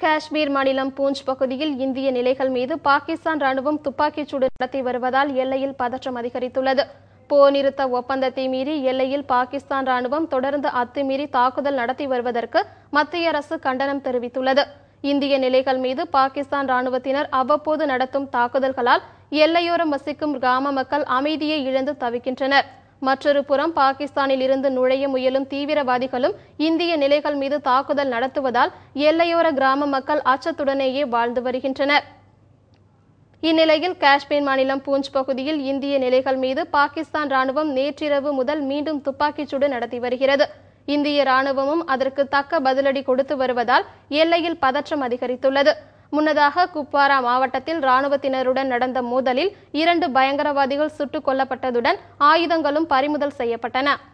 காஷ்மீர் மாநிலம் பூஞ்ச் பகுதியில் இந்திய நிலைகள் மீது பாகிஸ்தான் ராணுவம் துப்பாக்கிச் சூடு நடத்தி வருவதால் எல்லையில் பதற்றம் அதிகரித்துள்ளது போர் நிறுத்த ஒப்பந்தத்தை மீறி எல்லையில் பாகிஸ்தான் ராணுவம் தொடர்ந்து அத்துமீறி தாக்குதல் நடத்தி வருவதற்கு மத்திய அரசு கண்டனம் தெரிவித்துள்ளது இந்திய நிலைகள் மீது பாகிஸ்தான் ராணுவத்தினர் அவ்வப்போது நடத்தும் தாக்குதல்களால் எல்லையோரம் வசிக்கும் கிராம மக்கள் அமைதியை இழந்து தவிக்கின்றனர் மற்றொரு புறம் பாகிஸ்தானில் இருந்து நுழைய முயலும் தீவிரவாதிகளும் இந்திய நிலைகள் மீது தாக்குதல் நடத்துவதால் எல்லையோர கிராம மக்கள் அச்சத்துடனேயே வாழ்ந்து வருகின்றனர் இந்நிலையில் காஷ்மீர் மாநிலம் பூஞ்ச் பகுதியில் இந்திய நிலைகள் மீது பாகிஸ்தான் ராணுவம் நேற்றிரவு முதல் மீண்டும் துப்பாக்கிச் சூடு நடத்தி வருகிறது இந்திய ராணுவமும் அதற்கு தக்க பதிலடி கொடுத்து வருவதால் எல்லையில் பதற்றம் அதிகரித்துள்ளது முன்னதாக குப்வாரா மாவட்டத்தில் ராணுவத்தினருடன் நடந்த மோதலில் இரண்டு பயங்கரவாதிகள் சுட்டுக் கொல்லப்பட்டதுடன் ஆயுதங்களும் பறிமுதல் செய்யப்பட்டன